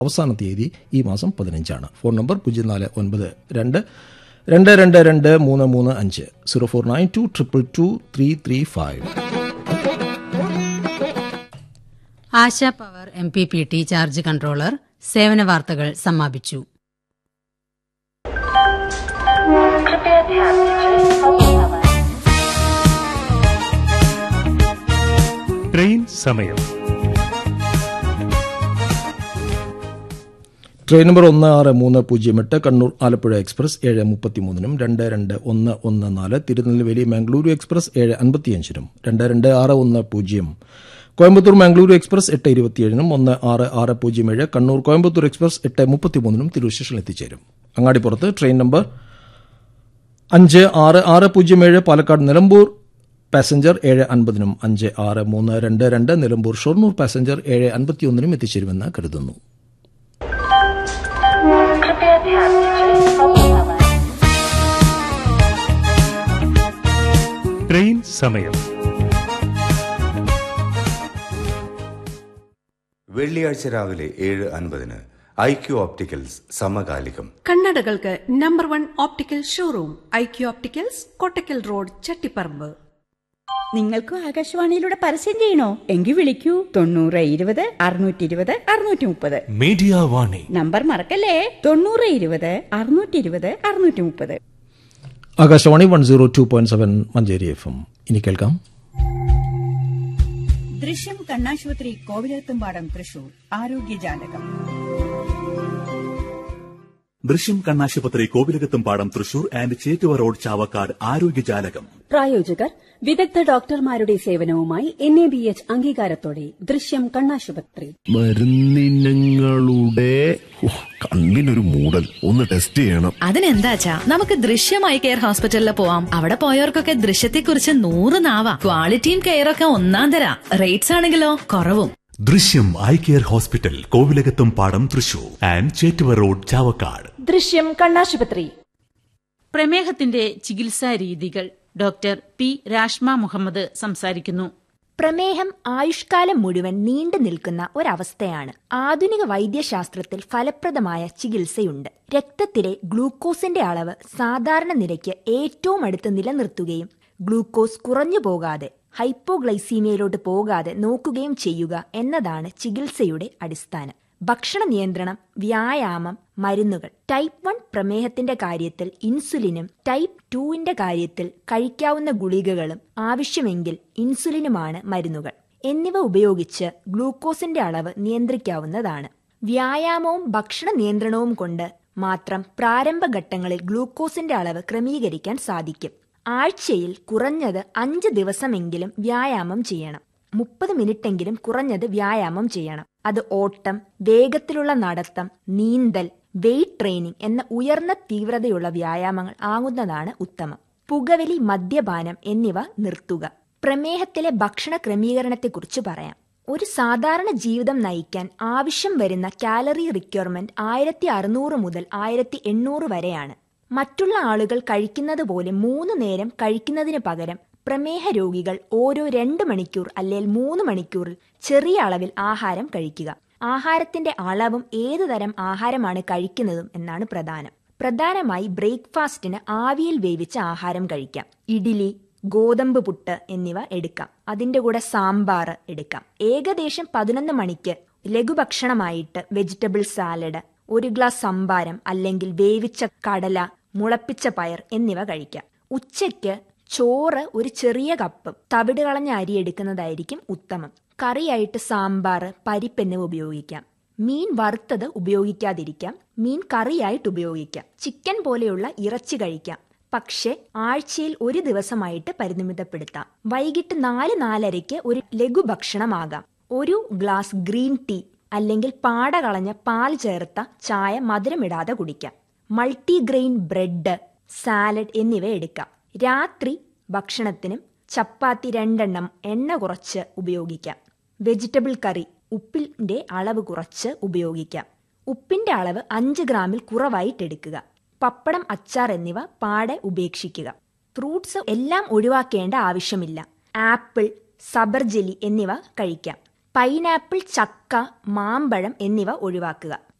അവസാന തീയതി ഈ മാസം പതിനഞ്ചാണ് ഫോൺ നമ്പർ പൂജ്യം നാല് ഒൻപത് രണ്ട് രണ്ട് രണ്ട് രണ്ട് മൂന്ന് മൂന്ന് അഞ്ച് zero four nine two triple two three three five Asha power M P P T charge controller സേവന വാർത്തകൾ സമാപിച്ചു कृपया ध्यान दीजिए अब समय ട്രെയിൻ സമയം ട്രെയിൻ നമ്പർ ഒന്ന് ആറ് മൂന്ന് പൂജ്യം എട്ട് കണ്ണൂർ ആലപ്പുഴ എക്സ്പ്രസ് ഏഴ് മുപ്പത്തിമൂന്നിനും രണ്ട് രണ്ട് ഒന്ന് ഒന്ന് നാല് തിരുനെൽവേലി മംഗളൂരു എക്സ്പ്രസ് ഏഴ് അൻപത്തിയഞ്ചിനും രണ്ട് രണ്ട് ആറ് ഒന്ന് പൂജ്യം കോയമ്പത്തൂർ മംഗളൂരു എക്സ്പ്രസ് എട്ട് ഇരുപത്തിയേഴിനും ഒന്ന് ആറ് ആറ് പൂജ്യം ഏഴ് കണ്ണൂർ കോയമ്പത്തൂർ എക്സ്പ്രസ് എട്ട് മുപ്പത്തിമൂന്നിനും തിരൂർ സ്റ്റേഷനിൽ എത്തിച്ചേരും അങ്ങാടിപ്പുറത്ത് ട്രെയിൻ നമ്പർ അഞ്ച് ആറ് ആറ് പൂജ്യം ഏഴ് പാലക്കാട് നിലമ്പൂർ പാസഞ്ചർ ഏഴ് അൻപതിനും അഞ്ച് ആറ് മൂന്ന് രണ്ട് രണ്ട് നിലമ്പൂർ ഷൊർണൂർ പാസഞ്ചർ ഏഴ് അൻപത്തിയൊന്നിനും എത്തിച്ചേരുമെന്ന് കരുതുന്നു कृपया ध्यान दीजिए अब समय ട്രെയിൻ സമയം വെള്ളിയാഴ്ച രാവിലെ ഏഴ് അൻപതിന് ഐ ക്യു ഓപ്റ്റിക്കൽസ് സമകാലികം കണ്ണടകൾക്ക് number one optical showroom I Q opticals Kottakkal road Chattiparamba നിങ്ങൾക്കും ആകാശവാണിയിലൂടെ പരസ്യം ചെയ്യണോ എങ്കിൽ വിളിക്കൂ തൊണ്ണൂറ് ഇരുപത് അറുന്നൂറ്റി ഇരുപത് അറുന്നൂറ്റി മുപ്പത് മീഡിയ വാണി നമ്പർ മറക്കല്ലേ തൊണ്ണൂറ് ഇരുപത് അറുന്നൂറ്റി ഇരുപത് അറുന്നൂറ്റി മുപ്പത് Akashvani one zero two point seven Manjeri F M ഇനി കേൾക്കാം ദൃശ്യം കണ്ണാശുപത്രി കോവിലത്തുംപാടം തൃശൂർ ആരോഗ്യജാലകം ദൃശ്യം കണ്ണാശുപത്രി കോവിലകത്തും പാടം തൃശൂർ ആൻഡ് ചേറ്റുവ റോഡ് ചാവക്കാട് ആരോഗ്യജാലകം പ്രായോജകർ വിദഗ്ധ ഡോക്ടർമാരുടെ സേവനവുമായി എൻ എ ബി എച്ച് അംഗീകാരത്തോടെ ദൃശ്യം കണ്ണാശുപത്രി മരുന്നിനങ്ങളുടെ ഉഹ്, കണ്ണിനൊരു മൂടൽ ഒന്ന് ടെസ്റ്റ് ചെയ്യണം അതിനെന്താച്ചാ നമുക്ക് ദൃശ്യമായി കെയർ ഹോസ്പിറ്റലിൽ പോവാം അവിടെ പോയവർക്കൊക്കെ ദൃശ്യത്തെക്കുറിച്ച് നൂറ് നാവാ ക്വാളിറ്റിയും കെയറൊക്കെ ഒന്നാം തരാ റേറ്റ്സ് ആണെങ്കിലോ കുറവും ദൃശ്യം ഐ കെയർ ഹോസ്പിറ്റൽ കോവിലകത്തും പാടം തൃശൂർ ആൻഡ് ചേറ്റുവ റോഡ് ചാവക്കാട് ദൃശ്യം കണ്ണാശുപത്രി പ്രമേഹത്തിന്റെ ചികിത്സാ രീതികൾ ഡോക്ടർ പി രാഷ്മ മുഹമ്മദ് സംസാരിക്കുന്നു പ്രമേഹം ആയുഷ്കാലം മുഴുവൻ നീണ്ടു നിൽക്കുന്ന ഒരവസ്ഥയാണ് ആധുനിക വൈദ്യശാസ്ത്രത്തിൽ ഫലപ്രദമായ ചികിത്സയുണ്ട് രക്തത്തിലെ ഗ്ലൂക്കോസിന്റെ അളവ് സാധാരണ നിരക്ക് ഏറ്റവും അടുത്ത് നിലനിർത്തുകയും ഗ്ലൂക്കോസ് കുറഞ്ഞു പോകാതെ ഹൈപ്പോഗ്ലൈസീമിയയിലോട്ട് പോകാതെ നോക്കുകയും ചെയ്യുക എന്നതാണ് ചികിത്സയുടെ അടിസ്ഥാനം ഭക്ഷണ നിയന്ത്രണം വ്യായാമം മരുന്നുകൾ ടൈപ്പ് വൺ പ്രമേഹത്തിന്റെ കാര്യത്തിൽ ഇൻസുലിനും ടൈപ്പ് ടുവിന്റെ കാര്യത്തിൽ കഴിക്കാവുന്ന ഗുളികകളും ആവശ്യമെങ്കിൽ ഇൻസുലിനുമാണ് മരുന്നുകൾ എന്നിവ ഉപയോഗിച്ച് ഗ്ലൂക്കോസിന്റെ അളവ് നിയന്ത്രിക്കാവുന്നതാണ് വ്യായാമവും ഭക്ഷണ നിയന്ത്രണവും കൊണ്ട് മാത്രം പ്രാരംഭഘട്ടങ്ങളിൽ ഗ്ലൂക്കോസിന്റെ അളവ് ക്രമീകരിക്കാൻ സാധിക്കും ആഴ്ചയിൽ കുറഞ്ഞത് അഞ്ച് ദിവസമെങ്കിലും വ്യായാമം ചെയ്യണം മുപ്പത് മിനിറ്റെങ്കിലും കുറഞ്ഞത് വ്യായാമം ചെയ്യണം അത് ഓട്ടം വേഗത്തിലുള്ള നടത്തം നീന്തൽ വെയ്റ്റ് ട്രെയിനിങ് എന്ന ഉയർന്ന തീവ്രതയുള്ള വ്യായാമങ്ങൾ ആകുന്നതാണ് ഉത്തമം പുകവലി മദ്യപാനം എന്നിവ നിർത്തുക പ്രമേഹത്തിലെ ഭക്ഷണ ക്രമീകരണത്തെക്കുറിച്ച് പറയാം ഒരു സാധാരണ ജീവിതം നയിക്കാൻ ആവശ്യം വരുന്ന കാലറി റിക്വയർമെന്റ് ആയിരത്തി അറുന്നൂറ് മുതൽ ആയിരത്തി എണ്ണൂറ് വരെയാണ് മറ്റുള്ള ആളുകൾ കഴിക്കുന്നത് പോലെ മൂന്ന് നേരം കഴിക്കുന്നതിന് പകരം പ്രമേഹ രോഗികൾ ഓരോ രണ്ട് മണിക്കൂർ അല്ലെങ്കിൽ മൂന്ന് മണിക്കൂറിൽ ചെറിയ അളവിൽ ആഹാരം കഴിക്കുക ആഹാരത്തിന്റെ അളവും ഏതു തരം ആഹാരമാണ് കഴിക്കുന്നതും എന്നാണ് പ്രധാനം പ്രധാനമായി ബ്രേക്ക്ഫാസ്റ്റിന് ആവിയിൽ വേവിച്ച ആഹാരം കഴിക്കാം ഇഡ്ഡലി ഗോതമ്പ് പുട്ട് എന്നിവ എടുക്കാം അതിന്റെ കൂടെ സാമ്പാർ എടുക്കാം ഏകദേശം പതിനൊന്ന് മണിക്ക് ലഘുഭക്ഷണമായിട്ട് വെജിറ്റബിൾ സാലഡ് ഒരു ഗ്ലാസ് സംഭാരം അല്ലെങ്കിൽ വേവിച്ച കടല മുളപ്പിച്ച പയർ എന്നിവ കഴിക്കാം ഉച്ചയ്ക്ക് ചോറ് ഒരു ചെറിയ കപ്പ് തവിട് കളഞ്ഞ അരി എടുക്കുന്നതായിരിക്കും ഉത്തമം കറിയായിട്ട് സാമ്പാർ പരിപ്പ് എന്നിവ ഉപയോഗിക്കാം മീൻ വറുത്തത് ഉപയോഗിക്കാതിരിക്കാം മീൻ കറിയായിട്ട് ഉപയോഗിക്കാം ചിക്കൻ പോലെയുള്ള ഇറച്ചി കഴിക്കാം പക്ഷെ ആഴ്ചയിൽ ഒരു ദിവസമായിട്ട് പരിമിതപ്പെടുത്താം വൈകിട്ട് നാല് നാലരയ്ക്ക് ഒരു ലഘുഭക്ഷണമാകാം ഒരു ഗ്ലാസ് ഗ്രീൻ ടീ അല്ലെങ്കിൽ പാട കളഞ്ഞ പാൽ ചേർത്ത ചായ മധുരമിടാതെ കുടിക്കാം മൾട്ടിഗ്രെയിൻ ബ്രെഡ് സാലഡ് എന്നിവ എടുക്കാം രാത്രി ഭക്ഷണത്തിനും ചപ്പാത്തി രണ്ടെണ്ണം എണ്ണ കുറച്ച് ഉപയോഗിക്കാം വെജിറ്റബിൾ കറി ഉപ്പിന്റെ അളവ് കുറച്ച് ഉപയോഗിക്കാം ഉപ്പിന്റെ അളവ് അഞ്ച് ഗ്രാമിൽ കുറവായിട്ട് എടുക്കുക പപ്പടം അച്ചാർ എന്നിവ പാടെ ഉപേക്ഷിക്കുക ഫ്രൂട്ട്സ് എല്ലാം ഒഴിവാക്കേണ്ട ആവശ്യമില്ല ആപ്പിൾ സബർജലി എന്നിവ കഴിക്കാം പൈനാപ്പിൾ ചക്ക മാമ്പഴം എന്നിവ ഒഴിവാക്കുക